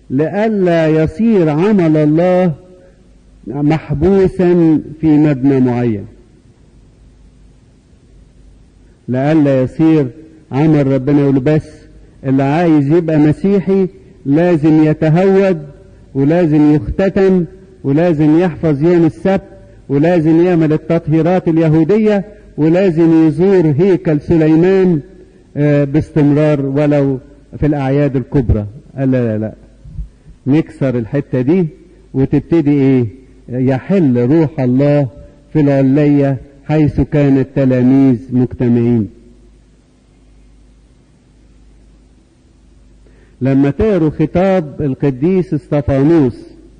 لئلا يصير عمل الله محبوسا في مبنى معين لئلا يصير عمل ربنا يقول بس اللي عايز يبقى مسيحي لازم يتهود ولازم يختتم ولازم يحفظ يوم السبت ولازم يعمل التطهيرات اليهودية ولازم يزور هيكل سليمان باستمرار ولو في الأعياد الكبرى قال لا لا لا نكسر الحتة دي وتبتدي ايه يحل روح الله في العلية حيث كان التلاميذ مجتمعين لما تقروا خطاب القديس استفانوس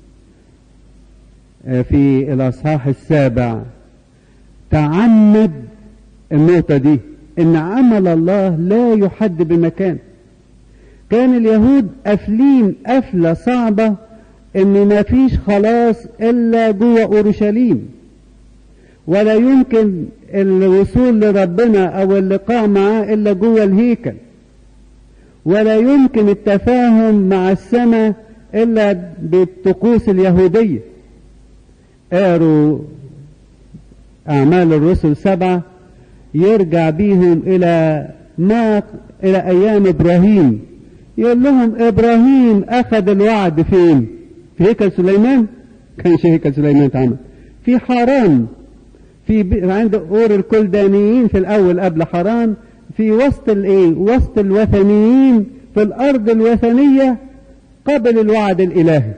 في الأصحاح السابع تعمد النقطة دي إن عمل الله لا يحد بمكان كان اليهود قافلين قفلة صعبة إن ما فيش خلاص إلا جوه أورشليم ولا يمكن الوصول لربنا أو اللقاء معاه إلا جوه الهيكل ولا يمكن التفاهم مع السماء إلا بالطقوس اليهودية قالوا أعمال الرسل سبعة يرجع بيهم إلى ما إلى أيام إبراهيم يقول لهم إبراهيم أخذ الوعد فين؟ في هيكل سليمان؟ كانش هيكل سليمان اتعمل في حران في عند أور الكلدانيين في الأول قبل حران في وسط الايه وسط الوثنيين في الارض الوثنيه قبل الوعد الالهي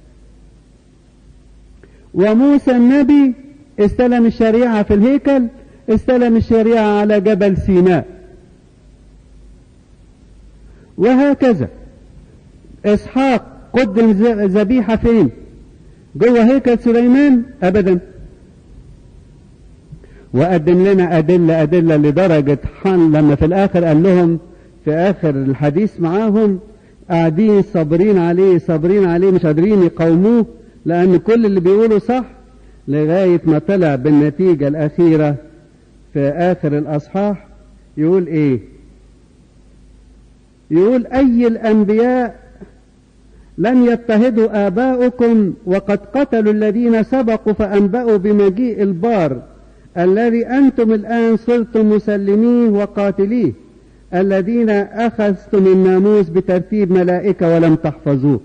وموسى النبي استلم الشريعه في الهيكل استلم الشريعه على جبل سيناء وهكذا اسحاق قدم ذبيحه فين جوه هيكل سليمان ابدا وقدم لنا أدلة أدلة لدرجة حن لما في الآخر قال لهم في آخر الحديث معاهم قاعدين صابرين عليه صابرين عليه مش قادرين يقاوموه لأن كل اللي بيقوله صح لغاية ما طلع بالنتيجة الأخيرة في آخر الأصحاح يقول إيه؟ يقول أي الأنبياء لم يضطهدوا آباؤكم وقد قتلوا الذين سبقوا فأنبأوا بمجيء البار الذي أنتم الآن صرتم مسلميه وقاتليه الذين أخذتم الناموس بترتيب ملائكة ولم تحفظوه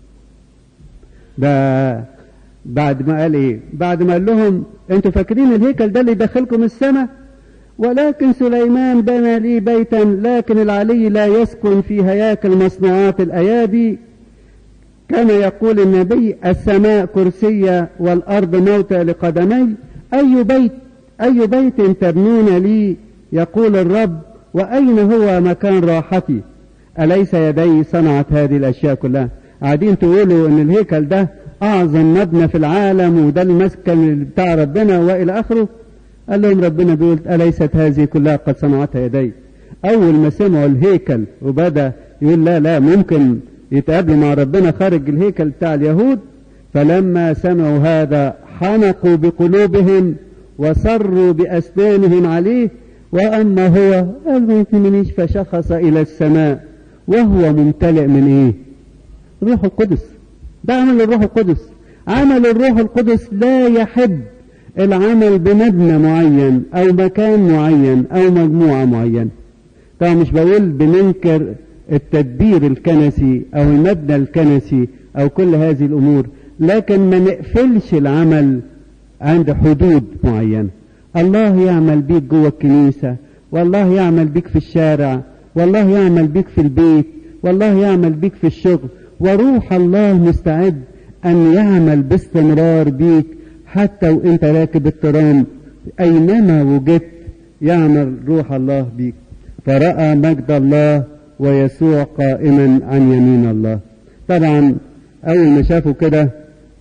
ده بعد ما قال ايه بعد ما قال لهم انتوا فاكرين الهيكل ده اللي يدخلكم السماء ولكن سليمان بنى لي بيتا لكن العلي لا يسكن في هياكل مصنوعات الايادي كما يقول النبي السماء كرسية والأرض موتى لقدمي أي بيت أي بيت تبنون لي يقول الرب وأين هو مكان راحتي أليس يدي صنعت هذه الأشياء كلها قاعدين تقولوا أن الهيكل ده أعظم مبنى في العالم وده المسكن بتاع ربنا وإلى آخره قال لهم ربنا بيقول أليست هذه كلها قد صنعتها يدي أول ما سمعوا الهيكل وبدأ يقول لا لا ممكن يتقابلوا مع ربنا خارج الهيكل بتاع اليهود فلما سمعوا هذا حنقوا بقلوبهم وصروا بأسنانهم عليه وأما هو قال ما يهمنيش فشخص إلى السماء وهو ممتلئ من إيه؟ روح القدس ده عمل الروح القدس عمل الروح القدس لا يحب العمل بمبنى معين أو مكان معين أو مجموعة معينة طبعا مش بقول بننكر التدبير الكنسي أو المبنى الكنسي أو كل هذه الأمور لكن ما نقفلش العمل عند حدود معينة الله يعمل بيك جوه الكنيسة والله يعمل بيك في الشارع والله يعمل بيك في البيت والله يعمل بيك في الشغل وروح الله مستعد أن يعمل باستمرار بيك حتى وانت راكب الترام أينما وجدت يعمل روح الله بيك فرأى مجد الله ويسوع قائما عن يمين الله طبعا أول ما شافوا كده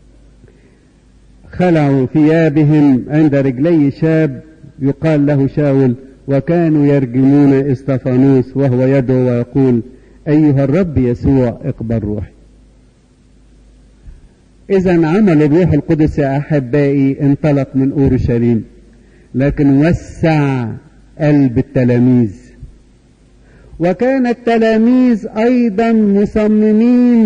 خلعوا ثيابهم عند رجلي شاب يقال له شاول وكانوا يرجمون استفانوس وهو يدعو ويقول أيها الرب يسوع اقبل روحي إذا عمل الروح القدس يا أحبائي انطلق من أورشليم لكن وسع قلب التلاميذ وكان التلاميذ أيضا مصممين